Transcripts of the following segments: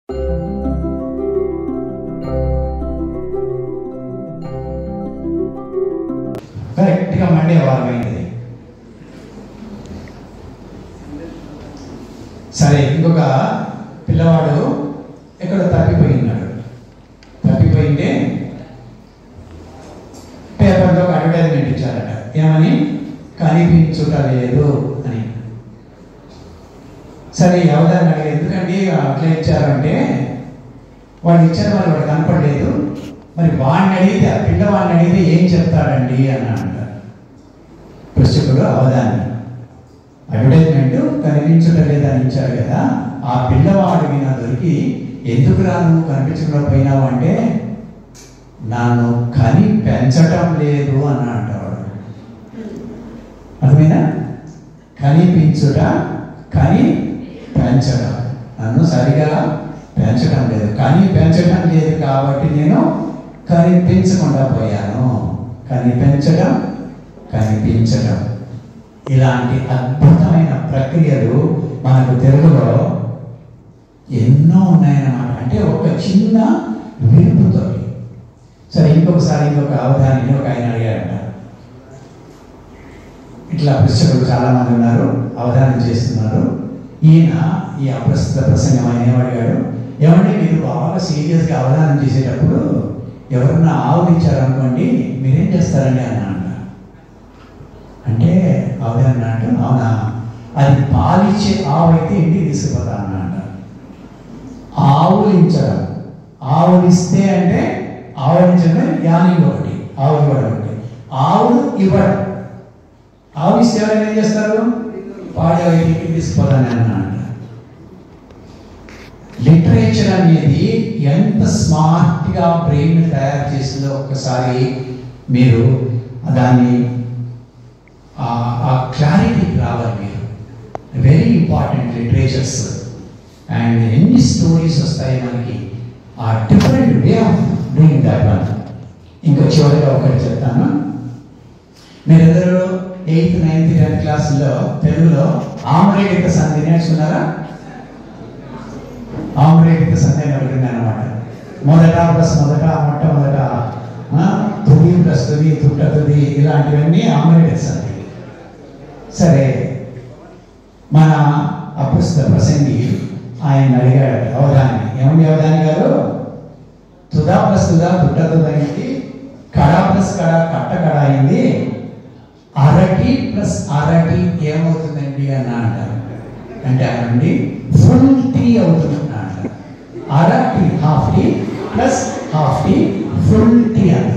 కరెక్ట్గా మండే వారం అయింది సరే ఇంకొక పిల్లవాడు ఎక్కడో తప్పిపోయి ఉన్నాడు తప్పిపోయింటే పేపర్లో ఒక అడ్వర్టైజ్మెంట్ ఇచ్చారట ఏమని కనిపించుట లేదు అని సరే ఎవరైనా అడిగారు ఎందుకండి అట్లా ఇచ్చారంటే వాళ్ళు ఇచ్చారు మరి వాడు కనపడలేదు మరి వాడిని అడిగితే ఆ పిల్లవాడిని అడిగితే ఏం చెప్తాడండి అని అంటారు పుస్తకుడు అవధాని అడ్వర్టైజ్మెంట్ కనిపించట లేదని ఇచ్చారు కదా ఆ పిల్లవాడికి నా దొరికి ఎందుకు రాను కనిపించకుండా పోయినావు అంటే నన్ను కని పెంచటం లేదు అని అంటాడు అర్థమైనా కనిపించుట కని పెంచడం నన్ను సరిగా పెంచడం లేదు కానీ పెంచడం లేదు కాబట్టి నేను కనిపించకుండా పోయాను కనిపించడం కనిపించడం ఇలాంటి అద్భుతమైన ప్రక్రియలు మనకు తెలుగులో ఎన్నో ఉన్నాయన్నమాట అంటే ఒక చిన్న విరుపుతో సరే ఇంకొకసారి ఇంకొక అవధాని ఒక ఆయన అడిగారంట ఇట్లా పుస్తకులు చాలా మంది ఉన్నారు అవధానం చేస్తున్నారు ఈయన ఈ అప్రస్తుత ప్రసంగం ఆయన ఏమడిగాడు ఏమంటే మీరు బాగా సీరియస్గా అవధానం చేసేటప్పుడు ఎవరన్నా ఆవులు ఇచ్చారనుకోండి మీరేం చేస్తారండి అన్న అంట అంటే అవధానం అంటే అవునా అది పాలిచ్చే ఆవు అయితే ఇంటికి తీసుకుపోతా అన్న అంట ఆవులించడం ఆవులిస్తే అంటే ఆవులించడం యానింగ్ ఒకటి ఆవు ఇవ్వడం ఒకటి ఆవులు ఇవ్వడం ఆవు ఇస్తే ఎవరైనా ఏం చేస్తారు పాడే ఇంటికి తీసుకుపోతాను అన్న అంట లిటరేచర్ అనేది ఎంత స్మార్ట్గా బ్రెయిన్ తయారు చేసిందో ఒక్కసారి మీరు దాన్ని ఆ క్లారిటీకి రావాలి మీరు వెరీ ఇంపార్టెంట్ లిటరేచర్స్ అండ్ ఎన్ని స్టోరీస్ వస్తాయి మనకి ఆ different way of doing that one ఇంకా చివరిగా ఒకటి చెప్తాను మీరందరూ ఎయిత్ నైన్త్ టెన్త్ క్లాసుల్లో తెలుగులో ఆమ్రేడిక సంధి నేర్చుకున్నారా ఆమ్రేడిక సంధి అని ఒకటి అనమాట మొదట ప్లస్ మొదట మొట్టమొదట ఆ, తుది ప్లస్ తుది తుట్ట తుది ఇలాంటివన్నీ ఆమ్రేడిక సంధి సరే మన అప్రస్తుత ప్రసంగి ఆయన అడిగాడు అవధాని ఏమండి అవధాని గారు తుదా ప్లస్ తుదా తుట్ట తుద అయింది కడ ప్లస్ కడ కట్ట కడ అయింది అరటి ప్లస్ అరటి ఏమవుతుందండి అని అంటారు అంటే అనండి ఫుల్ టీ అవుతుంది అంటారు అరటి half tea plus half tea full tea అన్నారు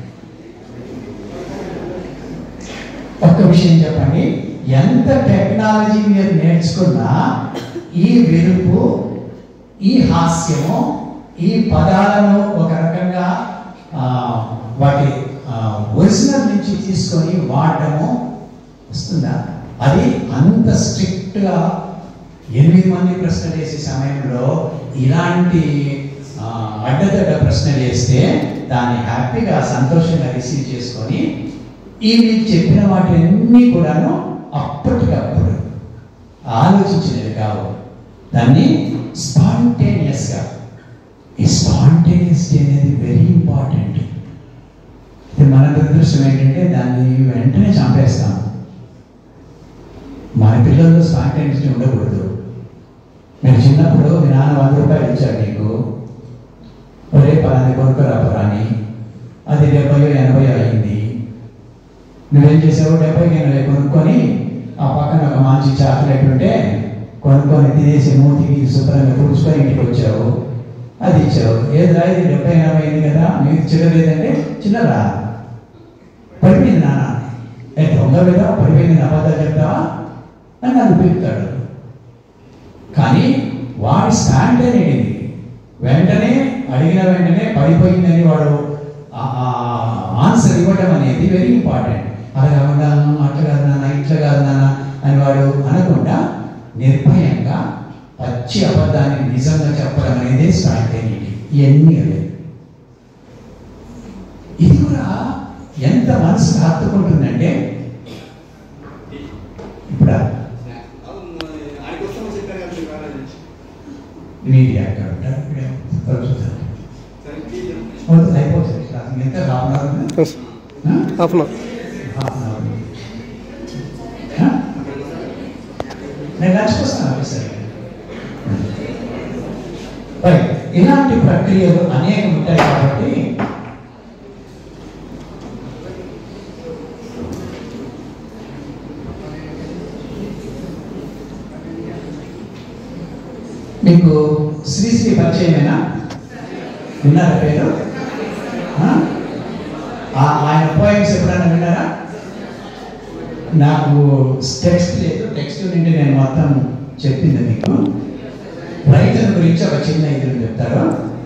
ఒక్క విషయం చెప్పండి ఎంత టెక్నాలజీ మీరు నేర్చుకున్నా ఈ వెలుపు ఈ హాస్యము ఈ పదాలను ఒక రకంగా ఆ, వాటి ఒరిజినల్ నుంచి తీసుకొని వాడటము వస్తుందా అది అంత స్ట్రిక్ట్గా ఎనిమిది మంది ప్రశ్నలు వేసే సమయంలో ఇలాంటి ఆ, అడ్డదడ్డ ప్రశ్నలు వేస్తే దాన్ని హ్యాపీగా సంతోషంగా రిసీవ్ చేసుకొని ఈ మీకు చెప్పిన వాటిని కూడాను అప్పటికప్పుడు ఆలోచించినవి కావు దాన్ని స్పాంటేనియస్గా ఈ స్పాంటేనియస్టీ అనేది వెరీ ఇంపార్టెంట్ ఇది మన దురదృష్టం ఏంటంటే దాన్ని వెంటనే చంపేస్తాం మన పిల్లల్లో స్పాంటేనియస్టీ ఉండకూడదు మీరు చిన్నప్పుడు మీ నాన్న వంద రూపాయలు ఇచ్చాడు నీకు ఒరే పలాని కొనుక్కరా పలాని అది డెబ్బై ఎనభై అయింది నువ్వేం చేసావు డెబ్బైకి ఎనభై కొనుక్కొని ఆ పక్కన ఒక మంచి చాక్లెట్ ఉంటే కొనుక్కొని తినేసి మూతికి శుభ్రంగా తుడుచుకొని ఇంటికి వచ్చావు అది ఇచ్చావు ఏదిరా ఇది డెబ్బై ఎనభై అయింది కదా మీకు చిల్లలేదంటే చిల్లరా పడిపోయింది నాన్న ఏ దొంగ కదా పడిపోయింది అబద్ధాలు చెప్తావా అని నన్ను పిలుపుతాడు కానీ వాడి స్టాండ్ అనేది వెంటనే అడిగిన వెంటనే పడిపోయిందని వాడు ఆన్సర్ ఇవ్వడం అనేది వెరీ ఇంపార్టెంట్ అలా కాకుండా అట్లా కాదు నాన్న ఇట్లా కాదు నాన్న అని వాడు అనకుండా నిర్భయంగా పచ్చి అబద్ధాన్ని నిజంగా చెప్పడం అనేది స్పాంటేనిటీ ఇవన్నీ అవే ఇది కూడా ఎంత మనసుకు హత్తుకుంటుందంటే ఇప్పుడు మీడియా అక్కడ ఉంటారు ఇక్కడే చూద్దాం అవుతుంది అయిపోతుంది క్లాస్ ఎంత half an hour half an hour half an hour నేను లంచ్కి వస్తాను సరే మరి ఇలాంటి ప్రక్రియలు అనేకం ఉంటాయి కాబట్టి మీకు శ్రీశ్రీ పరిచయమేనా విన్నారా పేరు ఆ? ఆ- ఆయన పోయిమ్స్ ఎప్పుడైనా విన్నారా నాకు టెక్స్ట్ లేదు టెక్స్ట్ నుండి నేను మొత్తం చెప్పింది మీకు రైతుల గురించి ఒక చిన్న ఇది చెప్తారు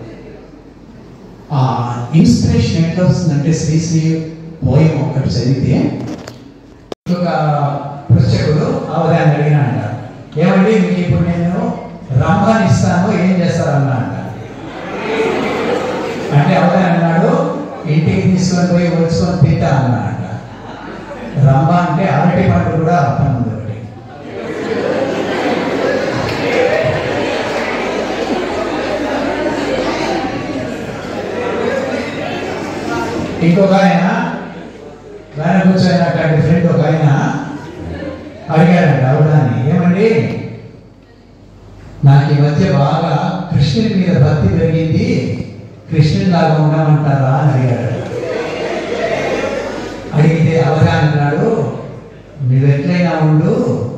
ఆ ఇన్స్పిరేషన్ ఎట్లా వస్తుందంటే శ్రీశ్రీ పోయం ఒకటి చదివితే ఒక పుస్తకుడు అవధాన్ని అడిగినాడ ఏమండి మీకు ఇప్పుడు నేను రంభాన్ని ఇస్తాను ఏం చేస్తారన్నా అంట అంటే అవధాని అన్నాడు ఇంటికి తీసుకొని పోయి వచ్చుకొని తింటా అన్నాడ రంభ అంటే అరటి పండు కూడా అర్థం ఉంది ఒకటి ఇంకొక ఆయన ఆయన కూర్చొని ఫ్రెండ్ ఒక ఆయన అడిగాడంట అవడాన్ని ఏమండి నాకు ఈ మధ్య బాగా కృష్ణుని మీద భక్తి పెరిగింది కృష్ణుని లాగా ఉండమంటారా అని అడిగాడు అడిగితే అవగాహన అన్నాడు నువ్వు ఎట్లయినా ఉండు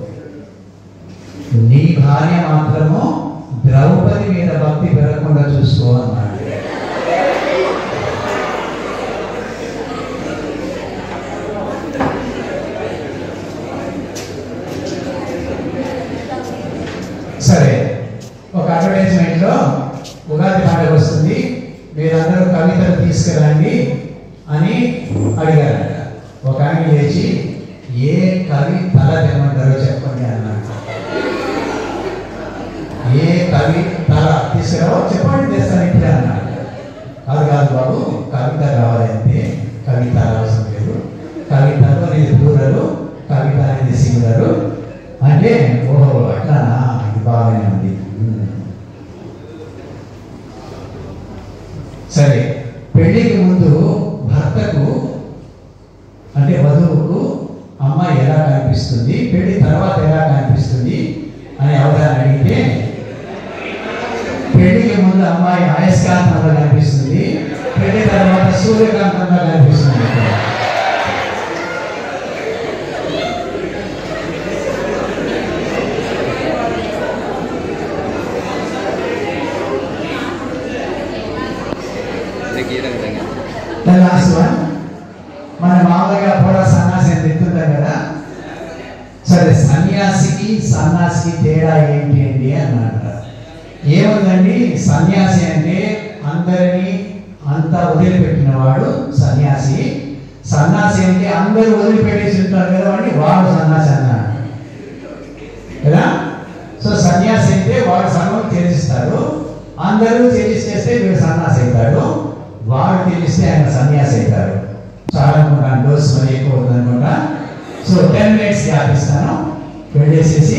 నీ భార్య మాత్రము ద్రౌపది మీద భక్తి పెరగకుండా చూసుకో అన్నాడు సరే ఒక అడ్వర్టైజ్మెంట్ లో ఉగాది పండుగ వస్తుంది మీరందరూ కవితలు తీసుకురండి అని అడిగారట ఒక ఆయన లేచి ఏ కవి తల తెమ్మంటారో చెప్పండి అన్నాడు ఏ కవి తల తీసుకురావో చెప్పండి తెస్తాను ఇప్పుడే అన్నాడు కాదు కాదు బాబు కవిత కావాలంటే కవిత అవసరం లేదు కవితలో అనేది ప్లూరలు కవిత అనేది సింగులరు అంటే ఓహో అట్లానా ఇది బాగానే ఉంది ఉమ్. సరే పెళ్లికి ముందు భర్తకు అంటే వధువుకు అమ్మాయి ఎలా కనిపిస్తుంది పెళ్లి తర్వాత ఎలా కనిపిస్తుంది అని అవగాహన అడిగితే పెళ్లికి ముందు అమ్మాయి ఆయస్కాంతంగా కనిపిస్తుంది పెళ్లి తర్వాత సూర్యకాంతంగా కనిపిస్తుంది The last one. మన మామూలుగా కూడా సన్యాసి అని తింటుంటాం కదా సరే సన్యాసికి సన్యాసికి తేడా ఏంటి అండి అని అంటారు ఏముందండి సన్యాసి అంటే అందరినీ అంతా వదిలిపెట్టిన వాడు సన్యాసి సన్యాసి అంటే అందరూ వదిలిపెట్టేసి ఉంటారు కదా వాడిని వాడు సన్యాసి అన్నాడు కదా సో సన్యాసి అయితే వాడు సన్నం త్యజిస్తాడు అందరూ త్యజిస్తేస్తే వీడు సన్యాసి అవుతాడు వాడు త్యజిస్తే ఆయన సన్యాసి అవుతాడు చాలా అనుకుంటాను డోస్ మరి ఎక్కువ అవుతుంది అనుకుంటా సో టెన్ మినిట్స్ గ్యాప్ ఇస్తాను వెళ్ళేసేసి